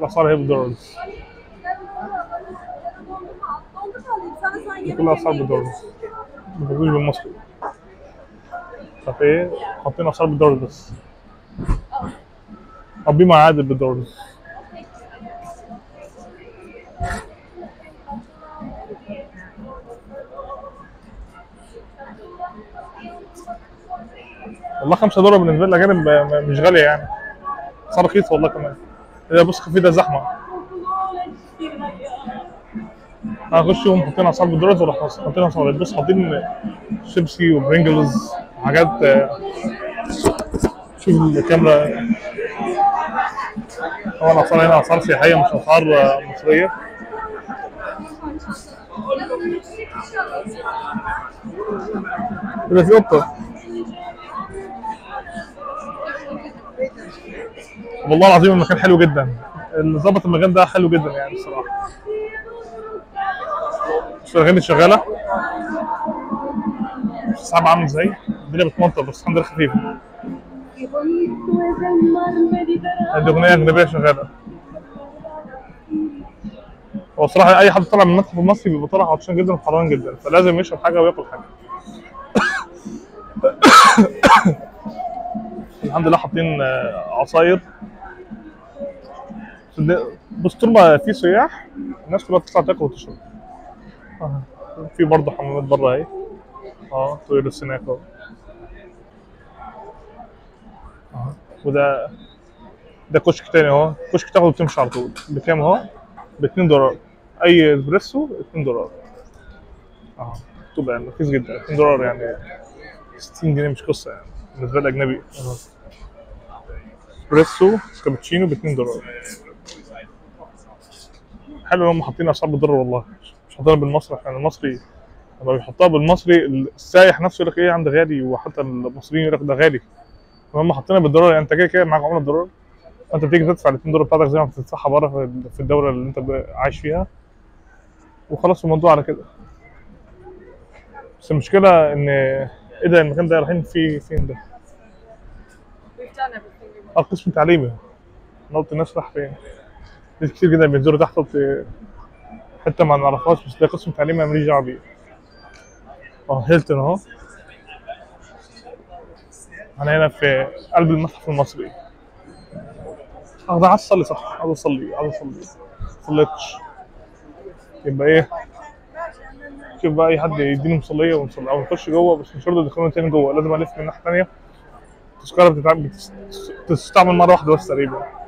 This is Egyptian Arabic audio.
الاسعار هي بالدولارز دي كلها اسعار بالدولارز ما بيجوش بالمصري طب ايه حاطين اسعار بالدولارز بس طب ما عادل بالدولارز والله 5 دولار بالنسبه للاجانب م- مش غاليه يعني اسعار رخيصه والله كمان ده بص في ده زحمه هخش يوم حاطين اسعار بالدولار وراح حاطين اسعار بص حاطين شيبسي وبرينجلز حاجات آه، شوف الكاميرا طبعا اسعار هنا اسعار سياحيه مش اسعار آه، مصريه ده في قطه والله العظيم المكان حلو جدا اللي ظبط المكان ده حلو جدا يعني الصراحه بس الاغاني شغاله السحاب عامل ازاي الدنيا بتمطر بس الحمد لله خفيفه دي اغنيه اجنبيه شغاله هو الصراحه اي حد طالع من المتحف المصري بيبقى طالع عطشان جدا وحران جدا فلازم يشرب حاجه وياكل حاجه الحمد لله حاطين آه، عصاير صدق- بص طول ما في سياح الناس كلها بتطلع تاكل وتشرب آه. في برضه حمامات بره اهي اه تويلتس هناك اهو آه. وده ده كشك تاني اهو كشك تاخده وتمشي على طول بكام اهو ب 2 دولار اي اسبريسو 2 دولار اه مكتوب يعني رخيص جدا 2 دولار يعني 60 جنيه مش قصه يعني بالنسبه للاجنبي آه. اسبريسو كابتشينو ب 2 دولار حلو هم حاطين اسعار بالدولار والله مش حاطينها بالمصري يعني المصري لما بيحطها بالمصري السايح نفسه يقول لك ايه عندك غالي وحتى المصريين يقول لك ده غالي هم حاطينها بالدولار يعني انت كده كده معاك عمله دولار فانت بتيجي تدفع ال 2 دولار بتاعتك زي ما بتدفعها بره في- في الدوله اللي انت ب- عايش فيها وخلاص الموضوع على كده بس المشكله ان ايه ده المكان ده رايحين فيه فين ده؟ We've done everything. اه قسم تعليمي انا قلت الناس راح فين ناس كتير جدا بينزلوا تحت قلت حته ما نعرفهاش بس ده قسم تعليمي ماليش دعوه بيه اه هيلتون اهو انا هنا في قلب المتحف المصري اه ده عايز اصلي صح عايز اصلي عايز اصلي صليتش يبقى ايه شوف بقى اي حد يديني مصليه ونصلي او نخش جوه بس مش هرضى يدخلوني تاني جوه لازم الف من الناحيه الثانيه التذكره بتتعمل بتستعمل مره واحده بس تقريبا